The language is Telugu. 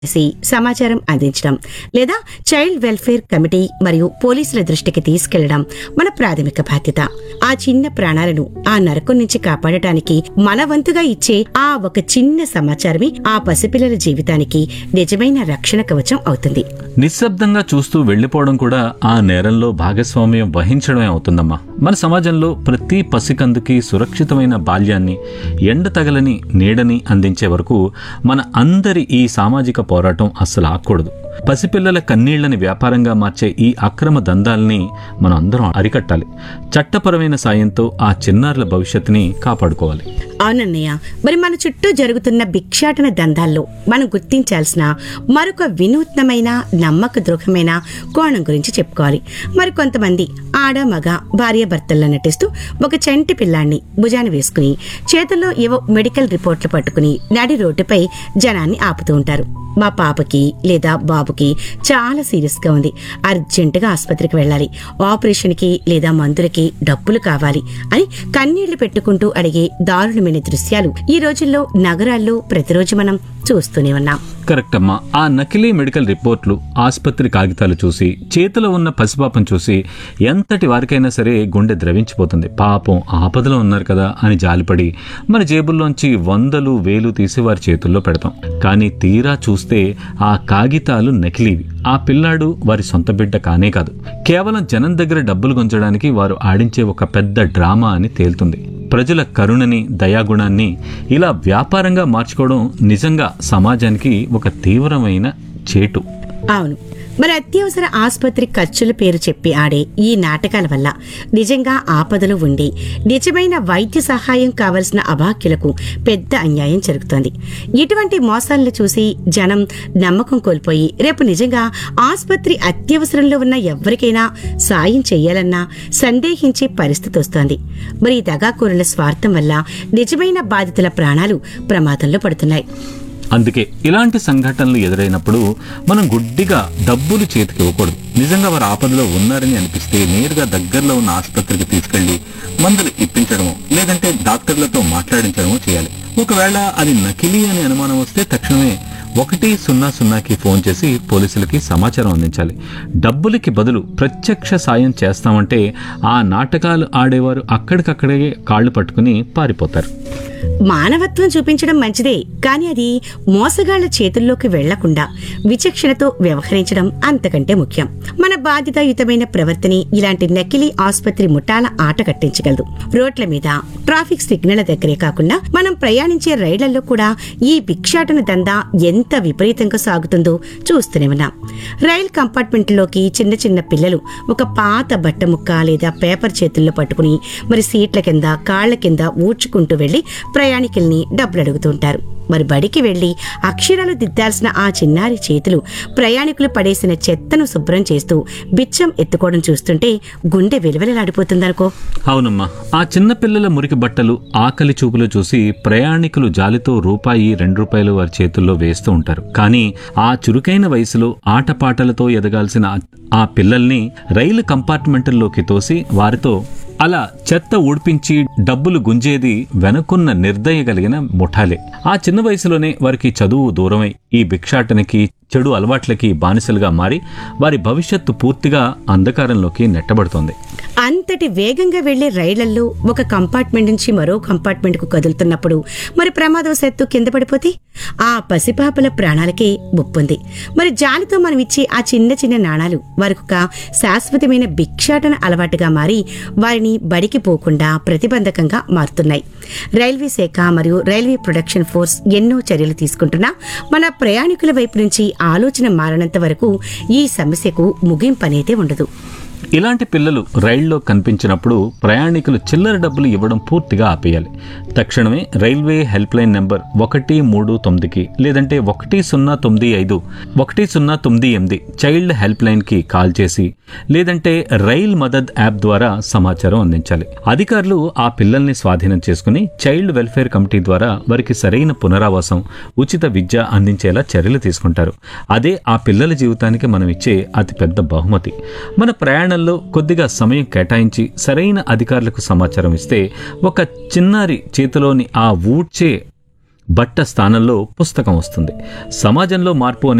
చేసి సమాచారం అందించడం లేదా చైల్డ్ వెల్ఫేర్ కమిటీ మరియు పోలీసుల దృష్టికి తీసుకెళ్లడం మన ప్రాథమిక బాధ్యత ఆ చిన్న ప్రాణాలను ఆ నరకం నుంచి కాపాడటానికి మన వంతుగా ఇచ్చే ఆ ఒక చిన్న సమాచారమే ఆ పసిపిల్లల జీవితానికి నిజమైన రక్షణ కవచం అవుతుంది నిశ్శబ్దంగా చూస్తూ వెళ్లిపోవడం కూడా ఆ నేరంలో భాగస్వామ్యం వహించడమే అవుతుందమ్మా మన సమాజంలో ప్రతి పసికందుకి సురక్షితమైన బాల్యాన్ని ఎండ తగలని నీడని అందించే వరకు మన అందరి ఈ సామాజిక పోరాటం అస్సలు ఆగకూడదు పసిపిల్లల కన్నీళ్లని వ్యాపారంగా మార్చే ఈ అక్రమ దందాల్ని మనం అందరం అరికట్టాలి చట్టపరమైన సాయంతో ఆ చిన్నారుల భవిష్యత్తుని కాపాడుకోవాలి అవునన్నయ్య మరి మన చుట్టూ జరుగుతున్న భిక్షాటన దందాల్లో మనం గుర్తించాల్సిన మరొక వినూత్నమైన నమ్మక ద్రోహమైన కోణం గురించి చెప్పుకోవాలి మరి కొంతమంది ఆడ మగ భార్య భర్తల్లో నటిస్తూ ఒక చంటి పిల్లాన్ని భుజాన వేసుకుని చేతుల్లో ఏవో మెడికల్ రిపోర్ట్లు పట్టుకుని నడి రోడ్డుపై జనాన్ని ఆపుతూ ఉంటారు మా పాపకి లేదా బాబుకి చాలా సీరియస్ గా ఉంది అర్జెంటుగా ఆసుపత్రికి వెళ్ళాలి ఆపరేషన్ కి లేదా మందులకి డబ్బులు కావాలి అని కన్నీళ్లు పెట్టుకుంటూ అడిగే దారుణమైన దృశ్యాలు ఈ రోజుల్లో నగరాల్లో ప్రతిరోజు మనం చూస్తూనే ఉన్నాం కరెక్ట్ అమ్మా ఆ నకిలీ మెడికల్ రిపోర్ట్లు ఆసుపత్రి కాగితాలు చూసి చేతిలో ఉన్న పసిపాపం చూసి ఎంతటి వారికైనా సరే గుండె ద్రవించిపోతుంది పాపం ఆపదలో ఉన్నారు కదా అని జాలిపడి మన జేబుల్లోంచి వందలు వేలు తీసి వారి చేతుల్లో పెడతాం కానీ తీరా చూస్తే ఆ కాగితాలు నకిలీవి ఆ పిల్లాడు వారి సొంత బిడ్డ కానే కాదు కేవలం జనం దగ్గర డబ్బులు గుంజడానికి వారు ఆడించే ఒక పెద్ద డ్రామా అని తేలుతుంది ప్రజల కరుణని దయాగుణాన్ని ఇలా వ్యాపారంగా మార్చుకోవడం నిజంగా సమాజానికి ఒక తీవ్రమైన చేటు అవును మరి అత్యవసర ఆసుపత్రి ఖర్చుల పేరు చెప్పి ఆడే ఈ నాటకాల వల్ల నిజంగా ఆపదలు ఉండి నిజమైన వైద్య సహాయం కావలసిన అభాగ్యులకు పెద్ద అన్యాయం జరుగుతోంది ఇటువంటి మోసాలను చూసి జనం నమ్మకం కోల్పోయి రేపు నిజంగా ఆసుపత్రి అత్యవసరంలో ఉన్న ఎవరికైనా సాయం చేయాలన్నా సందేహించే పరిస్థితి వస్తోంది మరి ఈ దగాకోరుల స్వార్థం వల్ల నిజమైన బాధితుల ప్రాణాలు ప్రమాదంలో పడుతున్నాయి అందుకే ఇలాంటి సంఘటనలు ఎదురైనప్పుడు మనం గుడ్డిగా డబ్బులు చేతికి ఇవ్వకూడదు నిజంగా వారు ఆపదలో ఉన్నారని అనిపిస్తే నేరుగా దగ్గరలో ఉన్న ఆసుపత్రికి తీసుకెళ్లి మందులు ఇప్పించడమో లేదంటే డాక్టర్లతో మాట్లాడించడమో చేయాలి ఒకవేళ అది నకిలీ అని అనుమానం వస్తే తక్షణమే ఒకటి సున్నా సున్నాకి ఫోన్ చేసి పోలీసులకి సమాచారం అందించాలి డబ్బులకి బదులు ప్రత్యక్ష సాయం చేస్తామంటే ఆ నాటకాలు ఆడేవారు అక్కడికక్కడే కాళ్ళు పట్టుకుని పారిపోతారు మానవత్వం చూపించడం మంచిదే కానీ అది మోసగాళ్ల చేతుల్లోకి వెళ్లకుండా విచక్షణతో వ్యవహరించడం అంతకంటే ముఖ్యం మన బాధ్యతాయుతమైన ప్రవర్తనే ఇలాంటి నకిలీ ఆసుపత్రి ముఠాల ఆట కట్టించగలదు రోడ్ల మీద ట్రాఫిక్ సిగ్నల్ దగ్గరే కాకుండా మనం ప్రయాణించే రైళ్లలో కూడా ఈ భిక్షాటన దందా ఎంత విపరీతంగా సాగుతుందో చూస్తూనే ఉన్నాం రైల్ కంపార్ట్మెంట్లోకి చిన్న చిన్న పిల్లలు ఒక పాత బట్ట ముక్క లేదా పేపర్ చేతుల్లో పట్టుకుని మరి సీట్ల కింద కాళ్ల కింద ఊడ్చుకుంటూ వెళ్లి ప్రయాణికుల్ని డబ్బులు అడుగుతుంటారు మరి బడికి వెళ్లి అక్షరాలు దిద్దాల్సిన ఆ చిన్నారి చేతులు ప్రయాణికులు పడేసిన చెత్తను శుభ్రం చేస్తూ బిచ్చం ఎత్తుకోవడం చూస్తుంటే గుండె విలువలలాడిపోతుందనుకో అవునమ్మా ఆ చిన్న పిల్లల మురికి బట్టలు ఆకలి చూపులు చూసి ప్రయాణికులు జాలితో రూపాయి రెండు రూపాయలు వారి చేతుల్లో వేస్తూ ఉంటారు కానీ ఆ చురుకైన వయసులో ఆటపాటలతో ఎదగాల్సిన ఆ- ఆ పిల్లల్ని రైలు కంపార్ట్మెంట్ల్లోకి తోసి వారితో అలా చెత్త ఊడ్పించి డబ్బులు గుంజేది వెనకున్న నిర్దయ కలిగిన ముఠాలే ఆ చిన్న వయసులోనే వారికి చదువు దూరమై ఈ భిక్షాటనకి చెడు అలవాట్లకి బానిసలుగా మారి వారి భవిష్యత్తు పూర్తిగా అంధకారంలోకి నెట్టబడుతోంది అంతటి వేగంగా వెళ్లే రైళ్లలో ఒక కంపార్ట్మెంట్ నుంచి మరో కంపార్ట్మెంట్ కు కదులుతున్నప్పుడు మరి ప్రమాదవశాత్తు కింద పడిపోతే ఆ పసిపాపల ప్రాణాలకే ముప్పుంది మరి జాలితో మనం ఇచ్చే ఆ చిన్న చిన్న నాణాలు వారికి ఒక శాశ్వతమైన భిక్షాటన అలవాటుగా మారి వారిని బడికి పోకుండా ప్రతిబంధకంగా మారుతున్నాయి రైల్వే శాఖ మరియు రైల్వే ప్రొడక్షన్ ఫోర్స్ ఎన్నో చర్యలు తీసుకుంటున్నా మన ప్రయాణికుల వైపు నుంచి ఆలోచన మారనంత వరకు ఈ సమస్యకు ముగింపు అనేది ఉండదు ఇలాంటి పిల్లలు రైల్లో కనిపించినప్పుడు ప్రయాణికులు చిల్లర డబ్బులు ఇవ్వడం పూర్తిగా ఆపేయాలి తక్షణమే రైల్వే హెల్ప్ లైన్ నెంబర్ ఒకటి మూడు తొమ్మిదికి లేదంటే ఒకటి సున్నా తొమ్మిది ఐదు ఒకటి సున్నా తొమ్మిది ఎనిమిది చైల్డ్ హెల్ప్ లైన్కి కాల్ చేసి లేదంటే రైల్ మదద్ యాప్ ద్వారా సమాచారం అందించాలి అధికారులు ఆ పిల్లల్ని స్వాధీనం చేసుకుని చైల్డ్ వెల్ఫేర్ కమిటీ ద్వారా వారికి సరైన పునరావాసం ఉచిత విద్య అందించేలా చర్యలు తీసుకుంటారు అదే ఆ పిల్లల జీవితానికి మనం ఇచ్చే అతిపెద్ద బహుమతి మన ప్రయాణంలో కొద్దిగా సమయం కేటాయించి సరైన అధికారులకు సమాచారం ఇస్తే ఒక చిన్నారి చేతిలోని ఆ ఊడ్చే బట్ట స్థానంలో పుస్తకం వస్తుంది సమాజంలో మార్పు